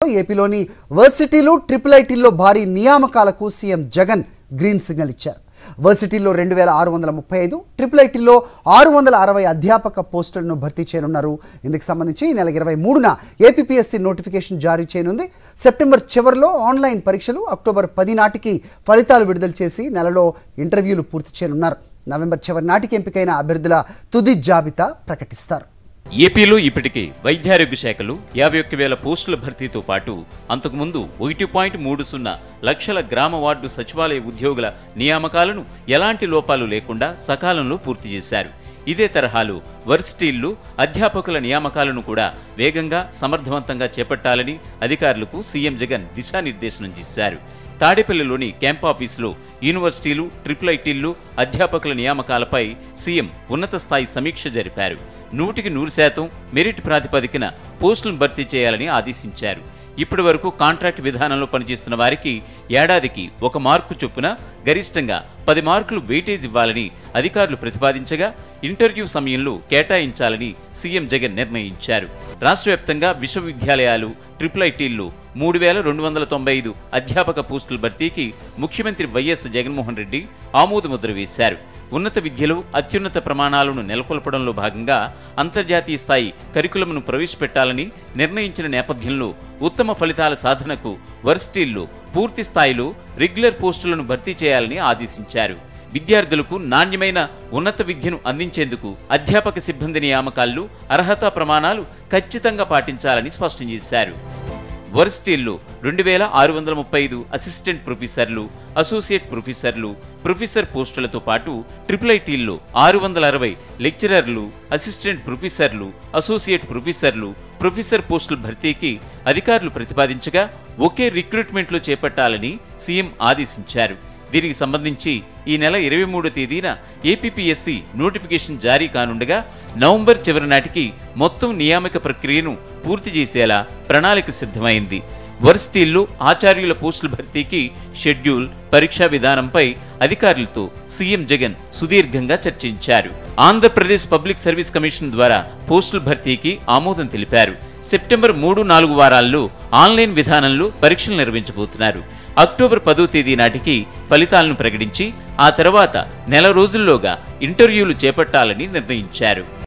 ఏపీలోని వర్సిటీలు ట్రిపుల్ ఐటీల్లో భారీ నియామకాలకు సీఎం జగన్ గ్రీన్ సిగ్నల్ ఇచ్చారు వర్సిటీల్లో రెండు వేల ఆరు వందల ముప్పై ఐదు ట్రిపుల్ ఐటీల్లో ఆరు వందల అరవై అధ్యాపక పోస్టులను భర్తీ చేయనున్నారు ఇందుకు సంబంధించి ఈ నెల ఇరవై మూడున ఏపీపీఎస్సీ నోటిఫికేషన్ జారీ చేయనుంది సెప్టెంబర్ చివరిలో ఆన్లైన్ పరీక్షలు అక్టోబర్ పది నాటికి ఫలితాలు విడుదల చేసి నెలలో ఇంటర్వ్యూలు పూర్తి చేయనున్నారు నవంబర్ చివరి నాటికి ఎంపికైన అభ్యర్థుల తుది జాబితా ప్రకటిస్తారు ఏపీలో ఇప్పటికే వైద్యారోగ్య శాఖలు యాభై ఒక్క వేల పోస్టుల భర్తీతో పాటు అంతకుముందు ఒకటి పాయింట్ మూడు సున్నా లక్షల గ్రామ వార్డు సచివాలయ ఉద్యోగుల నియామకాలను ఎలాంటి లోపాలు లేకుండా సకాలంలో పూర్తి చేశారు ఇదే తరహాలో వర్సిటీల్లో అధ్యాపకుల నియామకాలను కూడా వేగంగా సమర్థవంతంగా చేపట్టాలని అధికారులకు సీఎం జగన్ దిశానిర్దేశనం చేశారు తాడేపల్లిలోని క్యాంప్ ఆఫీసులో యూనివర్సిటీలు ట్రిపుల్ ఐటీల్లో అధ్యాపకుల నియామకాలపై సీఎం ఉన్నత స్థాయి సమీక్ష జరిపారు నూటికి నూరు శాతం మెరిట్ ప్రాతిపదికన పోస్టులను భర్తీ చేయాలని ఆదేశించారు ఇప్పటి వరకు కాంట్రాక్ట్ విధానంలో పనిచేస్తున్న వారికి ఏడాదికి ఒక మార్కు చొప్పున గరిష్టంగా పది మార్కులు వెయిటేజ్ ఇవ్వాలని అధికారులు ప్రతిపాదించగా ఇంటర్వ్యూ సమయంలో కేటాయించాలని సీఎం జగన్ నిర్ణయించారు రాష్ట్ర వ్యాప్తంగా విశ్వవిద్యాలయాలు ట్రిపుల్ ఐటీల్లో మూడు వేల రెండు వందల తొంభై ఐదు అధ్యాపక పోస్టుల భర్తీకి ముఖ్యమంత్రి వైఎస్ జగన్మోహన్ రెడ్డి ఆమోదముద్ర వేశారు ఉన్నత విద్యలో అత్యున్నత ప్రమాణాలను నెలకొల్పడంలో భాగంగా అంతర్జాతీయ స్థాయి కరికులంను ప్రవేశపెట్టాలని నిర్ణయించిన నేపథ్యంలో ఉత్తమ ఫలితాల సాధనకు వర్సిటీల్లో పూర్తి స్థాయిలో రెగ్యులర్ పోస్టులను భర్తీ చేయాలని ఆదేశించారు విద్యార్థులకు నాణ్యమైన ఉన్నత విద్యను అందించేందుకు అధ్యాపక సిబ్బంది నియామకాల్లో అర్హతా ప్రమాణాలు ఖచ్చితంగా పాటించాలని స్పష్టం చేశారు వర్సిటీల్లో రెండు వేల ఆరు వందల ముప్పై ఐదు అసిస్టెంట్ ప్రొఫెసర్లు అసోసియేట్ ప్రొఫెసర్లు ప్రొఫెసర్ పోస్టులతో పాటు ట్రిపుల్ ఐటీల్లో ఆరు వందల అరవై లెక్చరర్లు అసిస్టెంట్ ప్రొఫెసర్లు అసోసియేట్ ప్రొఫెసర్లు ప్రొఫెసర్ పోస్టుల భర్తీకి అధికారులు ప్రతిపాదించగా ఒకే రిక్రూట్మెంట్లో చేపట్టాలని సీఎం ఆదేశించారు దీనికి సంబంధించి ఈ నెల ఇరవై మూడో తేదీన ఏపీపీఎస్సీ నోటిఫికేషన్ జారీ కానుండగా నవంబర్ చివరి నాటికి మొత్తం నియామక ప్రక్రియను పూర్తి చేసేలా ప్రణాళిక సిద్ధమైంది వర్సిటీల్లో ఆచార్యుల పోస్టుల భర్తీకి షెడ్యూల్ పరీక్షా విధానంపై అధికారులతో సీఎం జగన్ సుదీర్ఘంగా చర్చించారు ఆంధ్రప్రదేశ్ పబ్లిక్ సర్వీస్ కమిషన్ ద్వారా పోస్టుల భర్తీకి ఆమోదం తెలిపారు సెప్టెంబర్ మూడు నాలుగు వారాల్లో ఆన్లైన్ విధానంలో పరీక్షలు నిర్వహించబోతున్నారు అక్టోబర్ పదో తేదీ నాటికి ఫలితాలను ప్రకటించి ఆ తర్వాత నెల రోజుల్లోగా ఇంటర్వ్యూలు చేపట్టాలని నిర్ణయించారు